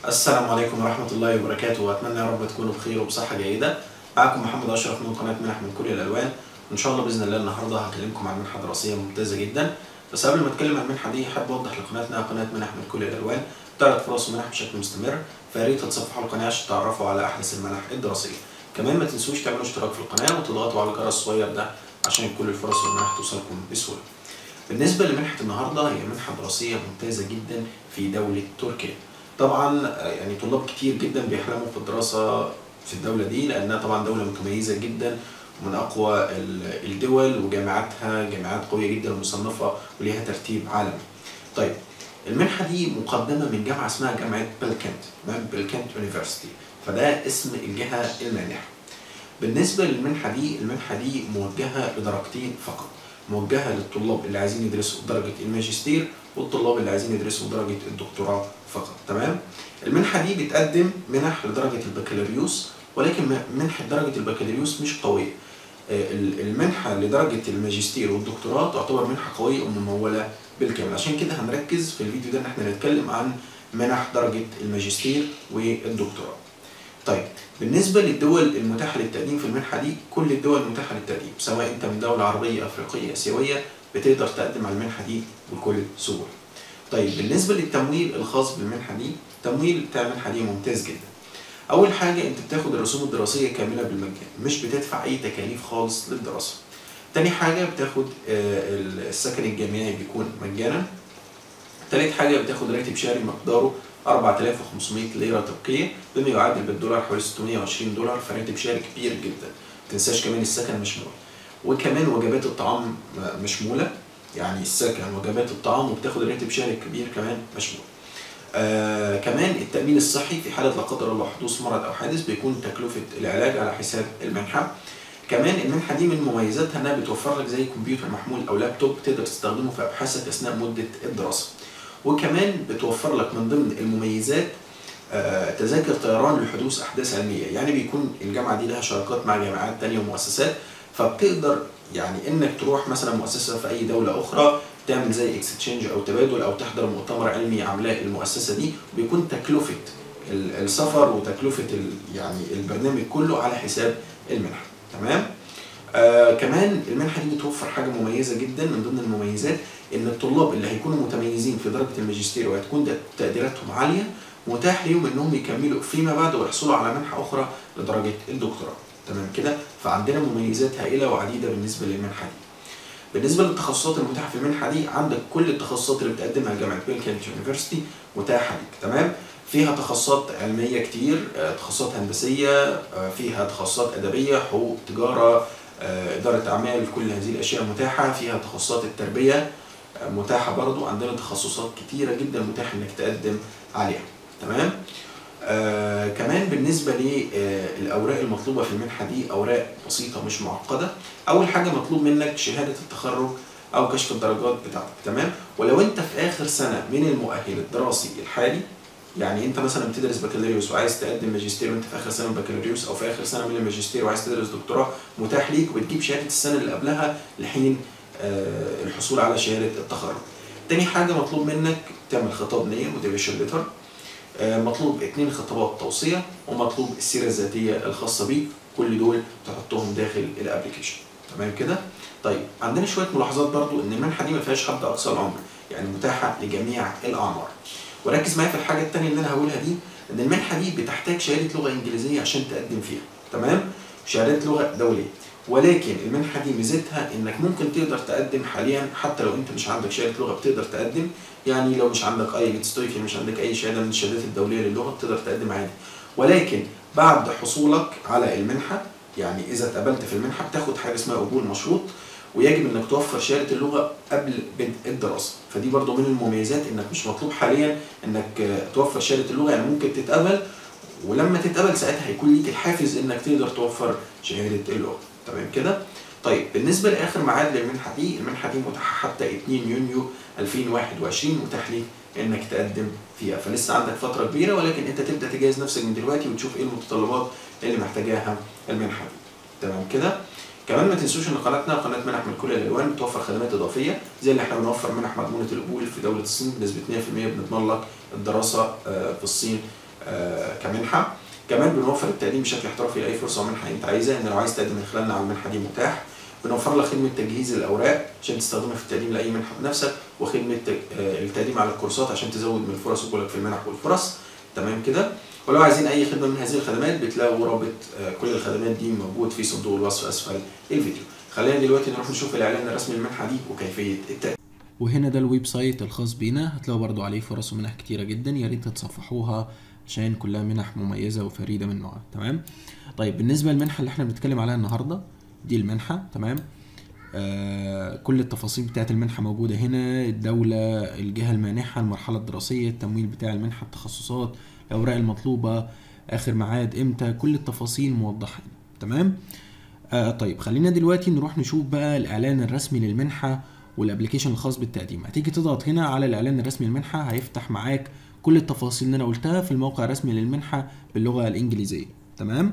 السلام عليكم ورحمة الله وبركاته وأتمنى يا رب تكونوا بخير وبصحة جيدة معكم محمد أشرف من قناة منح من كل الألوان وإن شاء الله بإذن الله النهاردة هكلمكم عن منحة دراسية ممتازة جدا بس قبل ما أتكلم عن المنحة دي حابب أوضح لقناتنا قناة منح من كل الألوان تعرض فرص ومنح بشكل مستمر فيا ريت تتصفحوا القناة عشان تعرفوا على أحدث المنح الدراسية كمان ما تنسوش تعملوا اشتراك في القناة وتضغطوا على الجرس الصغير ده عشان كل الفرص والمنح توصلكم بسهولة بالنسبة لمنحة النهاردة هي منحة دراسية ممتازة جدا في دولة تركيا طبعا آه، يعني طلاب كتير جدا بيحلموا في الدراسة في الدولة دي لأنها طبعا دولة متميزة جدا ومن أقوى ال- الدول وجامعاتها جامعات قوية جدا ومصنفة وليها ترتيب عالمي طيب المنحة دي مقدمة من جامعة اسمها جامعة بلكنت تمام بلكنت يونيفرسيتي فده اسم الجهة المانحة بالنسبة للمنحة دي المنحة دي موجهة لدرجتين فقط موجهة للطلاب اللي عايزين يدرسوا درجة الماجستير والطلاب اللي عايزين يدرسوا درجة الدكتوراه فقط تمام المنحة دي بتقدم منح لدرجة البكالوريوس ولكن م- منحة درجة البكالوريوس مش قوية آه، ال- المنحة لدرجة الماجستير والدكتوراه تعتبر منحة قوية وممولة بالكامل عشان كده هنركز في الفيديو ده ان احنا نتكلم عن منح درجة الماجستير والدكتوراه طيب بالنسبة للدول المتاحة للتقديم في المنحة دي كل الدول متاحة للتقديم سواء انت من دولة عربية افريقية اسيوية بتقدر تقدم على المنحة دي بكل سهولة طيب بالنسبة للتمويل الخاص بالمنحة دي التمويل بتاع المنحة دي ممتاز جدا أول حاجة أنت بتاخد الرسوم الدراسية كاملة بالمجان مش بتدفع أي تكاليف خالص للدراسة تاني حاجة بتاخد آه، السكن الجامعي بيكون مجانا تالت حاجة بتاخد راتب شهري مقداره 4500 ليرة تركية بما يعادل بالدولار حوالي 620 دولار فراتب شهري كبير جدا متنساش كمان السكن مشمول وكمان وجبات الطعام م- مشمولة يعني السكن وجبات الطعام وبتاخد راتب شهري كبير كمان مشمول آه كمان التأمين الصحي في حالة لا قدر الله حدوث مرض أو حادث بيكون تكلفة العلاج على حساب المنحة كمان المنحة دي من مميزاتها إنها بتوفر لك زي كمبيوتر محمول أو لابتوب تقدر تستخدمه في أبحاثك أثناء مدة الدراسة وكمان بتوفر لك من ضمن المميزات آه، تذاكر طيران لحدوث أحداث علمية يعني بيكون الجامعة دي لها شراكات مع جامعات تانية ومؤسسات فبتقدر يعني انك تروح مثلا مؤسسه في اي دوله اخرى تعمل زي اكستشينج او تبادل او تحضر مؤتمر علمي عاملاه المؤسسه دي بيكون تكلفه ال- السفر وتكلفه ال- يعني البرنامج كله على حساب المنحه تمام آه كمان المنحه دي بتوفر حاجه مميزه جدا من ضمن المميزات ان الطلاب اللي هيكونوا متميزين في درجه الماجستير وهتكون ده- تقديراتهم عاليه متاح ليهم انهم يكملوا فيما بعد ويحصلوا على منحه اخرى لدرجه الدكتوراه تمام كده فعندنا مميزات هائله وعديده بالنسبه للمنحه دي بالنسبه للتخصصات المتاحه في المنحه دي عندك كل التخصصات اللي بتقدمها جامعه بيلكنت يونيفرسيتي متاحه ليك تمام فيها تخصصات علميه كتير آه، تخصصات هندسيه آه، فيها تخصصات ادبيه حقوق تجاره آه، اداره اعمال كل هذه الاشياء متاحه فيها تخصصات التربيه آه، متاحه برضو عندنا تخصصات كتيره جدا متاح انك تقدم عليها تمام آه كمان بالنسبة للأوراق المطلوبة في المنحة دي أوراق بسيطة مش معقدة أول حاجة مطلوب منك شهادة التخرج أو كشف الدرجات بتاعتك تمام ولو أنت في آخر سنة من المؤهل الدراسي الحالي يعني أنت مثلا بتدرس بكالوريوس وعايز تقدم ماجستير وأنت في آخر سنة من البكالوريوس أو في آخر سنة من الماجستير وعايز تدرس دكتوراه متاح ليك وبتجيب شهادة السنة اللي قبلها لحين آه الحصول على شهادة التخرج تاني حاجة مطلوب منك تعمل خطاب نية موتيفيشن ليتر آه، مطلوب اتنين خطابات توصية ومطلوب السيرة الذاتية الخاصة بيك كل دول تحطهم داخل الابلكيشن تمام كده طيب عندنا شوية ملاحظات برضو ان المنحة دي ما فيهاش حد اقصى العمر يعني متاحة لجميع الاعمار وركز معايا في الحاجة التانية اللي انا هقولها دي ان المنحة دي بتحتاج شهادة لغة انجليزية عشان تقدم فيها تمام شهادات لغة دولية ولكن المنحة دي ميزتها انك ممكن تقدر تقدم حاليا حتى لو انت مش عندك شهادة لغة بتقدر تقدم يعني لو مش عندك اي تويفل مش عندك اي شهاده من الشهادات الدوليه للغه بتقدر تقدم عادي ولكن بعد حصولك على المنحه يعني اذا اتقبلت في المنحه بتاخد حاجه اسمها قبول مشروط ويجب انك توفر شهاده اللغه قبل بدء الدراسه فدي برضو من المميزات انك مش مطلوب حاليا انك آه، توفر شهاده اللغه يعني ممكن تتقبل ولما تتقبل ساعتها هيكون ليك الحافز انك تقدر توفر شهاده اللغه تمام كده طيب بالنسبه لاخر ميعاد للمنحه دي المنحه دي متاحه حتى 2 يونيو 2021 متاح ليك انك تقدم فيها فلسه عندك فتره كبيره ولكن انت تبدا تجهز نفسك من دلوقتي وتشوف ايه المتطلبات اللي محتاجاها المنحه دي تمام كده كمان ما تنسوش ان قناتنا قناه منح من كل الالوان بتوفر خدمات اضافيه زي اللي احنا بنوفر منح مضمونه القبول في دوله الصين بنسبه 100% بنضمن لك الدراسه آه، في الصين آه كمنحه كمان بنوفر التقديم بشكل احترافي لاي فرصه ومنحه انت عايزها ان لو عايز تقدم من خلالنا على المنحه دي متاح بنوفر لك خدمه تجهيز الاوراق عشان تستخدمها في التقديم لاي منحه بنفسك وخدمه التقديم على الكورسات عشان تزود من فرص وجودك في المنح والفرص تمام كده ولو عايزين اي خدمه من هذه الخدمات بتلاقوا رابط كل الخدمات دي موجود في صندوق الوصف اسفل الفيديو خلينا دلوقتي نروح نشوف الاعلان الرسمي للمنحه دي وكيفيه التقديم وهنا ده الويب سايت الخاص بينا هتلاقوا برضو عليه فرص ومنح كتيرة جدا يا ريت تتصفحوها عشان كلها منح مميزة وفريدة من نوعها تمام طيب بالنسبة للمنحة اللي احنا بنتكلم عليها النهاردة دي المنحة تمام آه كل التفاصيل بتاعت المنحة موجودة هنا الدولة الجهة المانحة المرحلة الدراسية التمويل بتاع المنحة التخصصات الأوراق المطلوبة آخر ميعاد إمتى كل التفاصيل موضحة هنا تمام آه طيب خلينا دلوقتي نروح نشوف بقى الإعلان الرسمي للمنحة والابلكيشن الخاص بالتقديم هتيجي تضغط هنا على الاعلان الرسمي للمنحه هيفتح معاك كل التفاصيل اللي انا قلتها في الموقع الرسمي للمنحه باللغه الانجليزيه تمام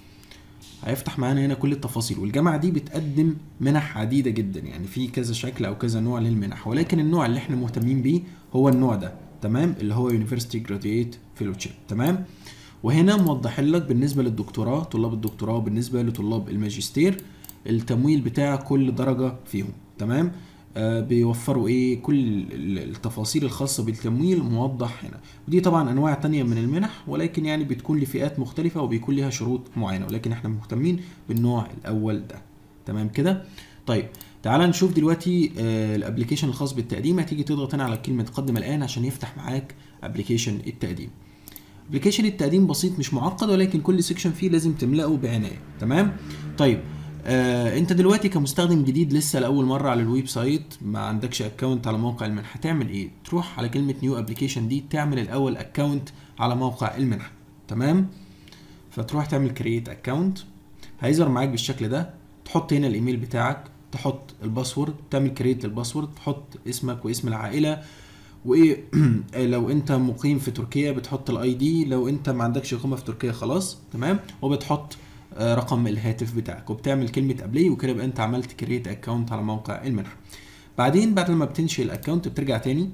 هيفتح معانا هنا كل التفاصيل والجامعه دي بتقدم منح عديده جدا يعني في كذا شكل او كذا نوع للمنح ولكن النوع اللي احنا مهتمين بيه هو النوع ده تمام اللي هو يونيفرسيتي جراديويت فيلوشيب تمام وهنا موضحين لك بالنسبه للدكتوراه طلاب الدكتوراه وبالنسبه لطلاب الماجستير التمويل بتاع كل درجه فيهم تمام آه بيوفروا ايه كل التفاصيل الخاصة بالتمويل موضح هنا ودي طبعا انواع تانية من المنح ولكن يعني بتكون لفئات مختلفة وبيكون لها شروط معينة ولكن احنا مهتمين بالنوع الاول ده تمام كده طيب تعال نشوف دلوقتي آه الابلكيشن الخاص بالتقديم هتيجي تضغط هنا على كلمة قدم الان عشان يفتح معاك ابلكيشن التقديم ابلكيشن التقديم بسيط مش معقد ولكن كل سيكشن فيه لازم تملأه بعناية تمام طيب آه انت دلوقتي كمستخدم جديد لسه لاول مره على الويب سايت ما عندكش اكونت على موقع المنحه هتعمل ايه تروح على كلمه نيو ابلكيشن دي تعمل الاول اكونت على موقع المنحه تمام فتروح تعمل كرييت اكونت هيظهر معاك بالشكل ده تحط هنا الايميل بتاعك تحط الباسورد تعمل كرييت للباسورد تحط اسمك واسم العائله وايه لو انت مقيم في تركيا بتحط الاي دي لو انت ما عندكش اقامه في تركيا خلاص تمام وبتحط رقم الهاتف بتاعك وبتعمل كلمه ابلاي وكده يبقى انت عملت كريت اكونت على موقع المنحه بعدين بعد ما بتنشئ الاكونت بترجع تاني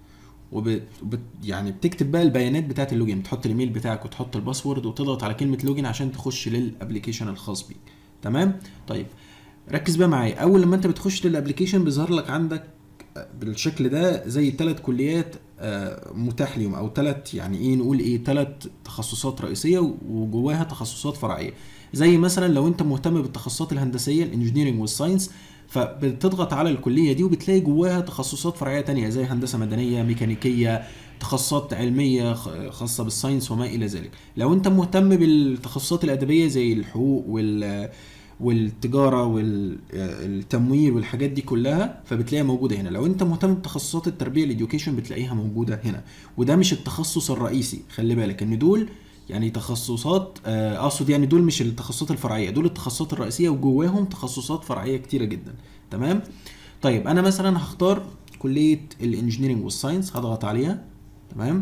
وبت وبت يعني بتكتب بقى البيانات بتاعه اللوجين تحط الايميل بتاعك وتحط الباسورد وتضغط على كلمه لوجين عشان تخش للابلكيشن الخاص بيك تمام طيب ركز بقى معايا اول لما انت بتخش للابلكيشن بيظهر لك عندك بالشكل ده زي ثلاث كليات متاح ليهم او ثلاث يعني ايه نقول ايه ثلاث تخصصات رئيسيه وجواها تخصصات فرعيه زي مثلا لو انت مهتم بالتخصصات الهندسيه الانجينيرنج والساينس فبتضغط على الكليه دي وبتلاقي جواها تخصصات فرعيه تانية زي هندسه مدنيه ميكانيكيه تخصصات علميه خاصه بالساينس وما الى ذلك لو انت مهتم بالتخصصات الادبيه زي الحقوق وال والتجاره والتمويل والحاجات دي كلها فبتلاقيها موجوده هنا لو انت مهتم بتخصصات التربيه الاديوكيشن بتلاقيها موجوده هنا وده مش التخصص الرئيسي خلي بالك ان دول يعني تخصصات اقصد يعني دول مش التخصصات الفرعيه دول التخصصات الرئيسيه وجواهم تخصصات فرعيه كتيره جدا تمام طيب انا مثلا هختار كليه الانجينيرنج والساينس هضغط عليها تمام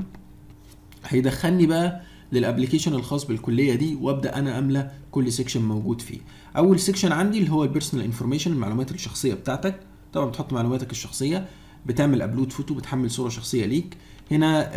هيدخلني بقى للابلكيشن الخاص بالكليه دي وابدا انا املى كل سيكشن موجود فيه اول سيكشن عندي اللي هو البيرسونال انفورميشن المعلومات الشخصيه بتاعتك طبعا بتحط معلوماتك الشخصيه بتعمل ابلود فوتو بتحمل صوره شخصيه ليك هنا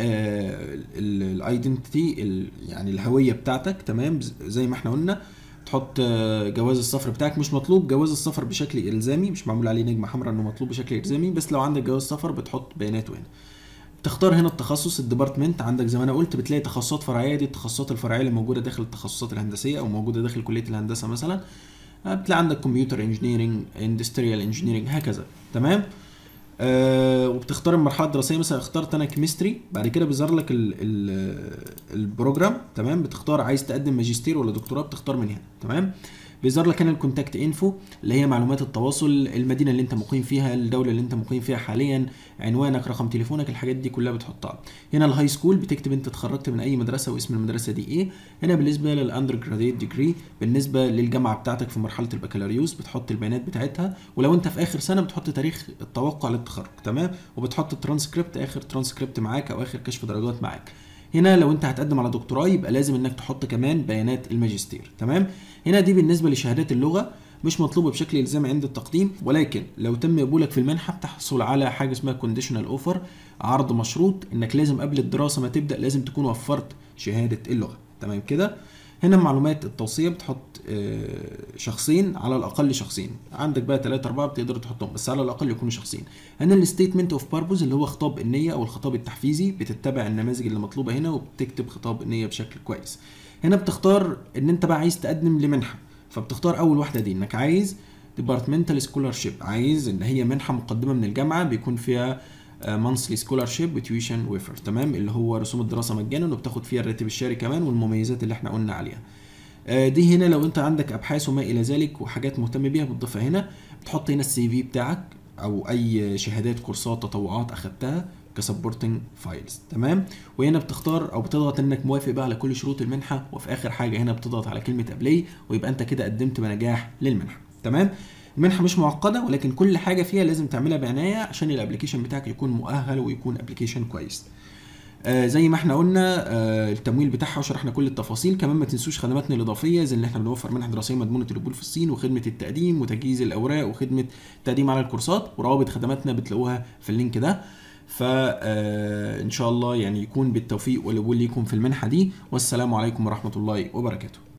الايدنتيتي يعني الهويه بتاعتك تمام زي ما احنا قلنا تحط جواز السفر بتاعك مش مطلوب جواز السفر بشكل الزامي مش معمول عليه نجمه حمراء انه مطلوب بشكل الزامي بس لو عندك جواز سفر بتحط بياناته هنا تختار هنا التخصص الديبارتمنت عندك زي ما انا قلت بتلاقي تخصصات فرعيه دي التخصصات الفرعيه اللي موجوده داخل التخصصات الهندسيه او موجوده داخل كليه الهندسه مثلا بتلاقي عندك كمبيوتر انجينيرنج اندستريال انجينيرنج هكذا تمام آه وبتختار المرحله الدراسيه مثلا اخترت انا كيمستري بعد كده بيظهر لك ال ال البروجرام تمام بتختار عايز تقدم ماجستير ولا دكتوراه بتختار من هنا تمام بيظهر لك هنا الكونتاكت انفو اللي هي معلومات التواصل المدينه اللي انت مقيم فيها الدوله اللي انت مقيم فيها حاليا عنوانك رقم تليفونك الحاجات دي كلها بتحطها هنا الهاي سكول بتكتب انت اتخرجت من اي مدرسه واسم المدرسه دي ايه هنا بالنسبه للاندر جراديت ديجري بالنسبه للجامعه بتاعتك في مرحله البكالوريوس بتحط البيانات بتاعتها ولو انت في اخر سنه بتحط تاريخ التوقع للتخرج تمام وبتحط الترانسكريبت اخر ترانسكريبت معاك او اخر كشف درجات معاك هنا لو انت هتقدم على دكتوراه يبقى لازم انك تحط كمان بيانات الماجستير تمام هنا دي بالنسبه لشهادات اللغه مش مطلوبه بشكل الزامي عند التقديم ولكن لو تم قبولك في المنحه بتحصل على حاجه اسمها كونديشنال اوفر عرض مشروط انك لازم قبل الدراسه ما تبدا لازم تكون وفرت شهاده اللغه تمام كده هنا معلومات التوصيه بتحط آه، شخصين على الاقل شخصين عندك بقى 3 4 بتقدر تحطهم بس على الاقل يكونوا شخصين هنا الستيتمنت اوف باربوز اللي هو خطاب النيه او الخطاب التحفيزي بتتبع النماذج اللي مطلوبه هنا وبتكتب خطاب النيه بشكل كويس هنا بتختار ان انت بقى عايز تقدم لمنحه فبتختار اول واحده دي انك عايز ديبارتمنتال سكولارشيب عايز ان هي منحه مقدمه من الجامعه بيكون فيها مانثلي سكولارشيب وتيوشن ويفر تمام اللي هو رسوم الدراسه مجانا وبتاخد فيها الراتب الشهري كمان والمميزات اللي احنا قلنا عليها آه، دي هنا لو انت عندك ابحاث وما الى ذلك وحاجات مهتم بيها بتضيفها هنا بتحط هنا السي في بتاعك او اي شهادات كورسات تطوعات اخدتها كسبورتنج فايلز تمام وهنا بتختار او بتضغط انك موافق بقى على كل شروط المنحه وفي اخر حاجه هنا بتضغط على كلمه ابلاي ويبقى انت كده قدمت بنجاح للمنحه تمام المنحه مش معقده ولكن كل حاجه فيها لازم تعملها بعنايه عشان الابلكيشن بتاعك يكون مؤهل ويكون ابلكيشن كويس آه زي ما احنا قلنا آه التمويل بتاعها وشرحنا كل التفاصيل كمان ما تنسوش خدماتنا الاضافيه زي ان احنا بنوفر منح دراسيه مضمونه القبول في الصين وخدمه التقديم وتجهيز الاوراق وخدمه التقديم على الكورسات وروابط خدماتنا بتلاقوها في اللينك ده فان شاء الله يعني يكون بالتوفيق والقبول ليكم في المنحه دي والسلام عليكم ورحمه الله وبركاته